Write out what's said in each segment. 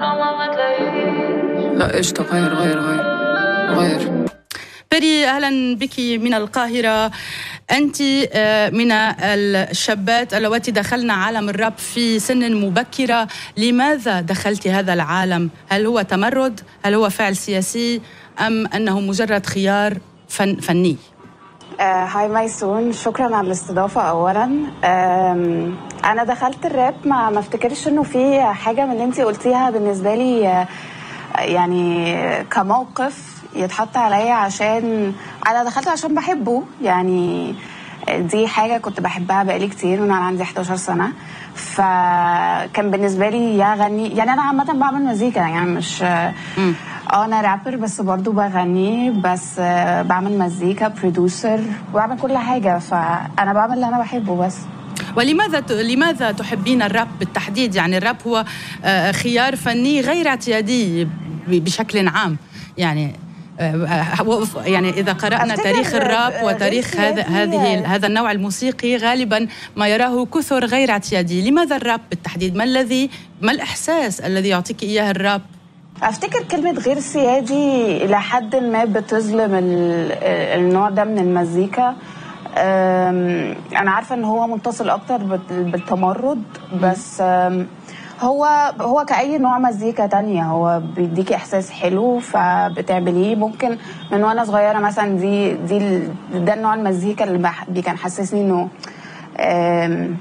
لا ايش طب غير غير غير غير بري اهلا بك من القاهره انت آه، من الشابات اللواتي دخلن عالم الراب في سن مبكره لماذا دخلت هذا العالم هل هو تمرد هل هو فعل سياسي ام انه مجرد خيار فن فني آه، هاي ميسون شكرا على الاستضافة أولا آم، أنا دخلت الراب ما ما افتكرش إنه في حاجة من اللي أنت قلتيها بالنسبة لي آه، يعني كموقف يتحط عليا عشان أنا دخلت عشان بحبه يعني دي حاجة كنت بحبها بقالي كتير من أنا عندي 11 سنة فكان بالنسبة لي يا غني يعني أنا عامة بعمل مزيكا يعني مش اه انا رابر بس برضو بغني بس آه، بعمل مزيكا برودوسر بعمل كل حاجه فانا بعمل اللي انا بحبه بس ولماذا ت- لماذا تحبين الراب بالتحديد يعني الراب هو آه، خيار فني غير اعتيادي ب- بشكل عام يعني آه، آه، وف- يعني اذا قرانا أفتكر تاريخ الراب غير وتاريخ هذا سياسي. هذه هذا النوع الموسيقي غالبا ما يراه كثر غير اعتيادي لماذا الراب بالتحديد ما الذي ما الاحساس الذي يعطيك اياه الراب افتكر كلمه غير سيادي الى حد ما بتظلم ال- النوع ده من المزيكا أم، انا عارفه ان هو متصل اكتر بال- بالتمرد بس أم، هو هو كأي نوع مزيكا تانية هو بيديكي إحساس حلو فبتعمليه ممكن من وأنا صغيرة مثلا دي دي ال- ده النوع المزيكا اللي بح- بي كان حسسني إنه أم،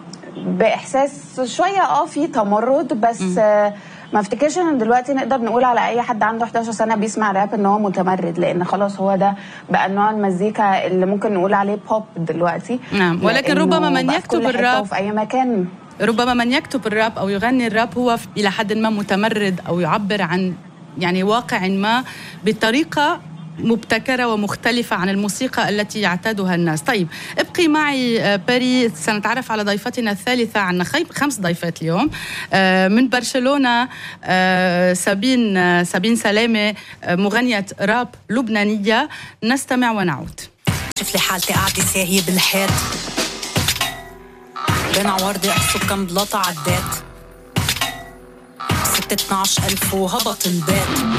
باحساس شويه اه في تمرد بس آه ما افتكرش ان دلوقتي نقدر نقول على اي حد عنده 11 سنه بيسمع راب ان هو متمرد لان خلاص هو ده بقى نوع المزيكا اللي ممكن نقول عليه بوب دلوقتي نعم، ولكن لأنه ربما من بقى في يكتب كل حتة الراب وفي اي مكان ربما من يكتب الراب او يغني الراب هو ف- الى حد ما متمرد او يعبر عن يعني واقع ما بطريقه مبتكرة ومختلفة عن الموسيقى التي يعتادها الناس طيب ابقي معي آه، باري سنتعرف على ضيفتنا الثالثة عنا خي- خمس ضيفات اليوم آه، من برشلونة آه، سابين آه، سابين سلامة آه، مغنية راب لبنانية نستمع ونعود شوف لي حالتي قاعدة ساهية بالحيط بين عوارضي احسب كم بلاطة عدات ست 12 ألف وهبط البيت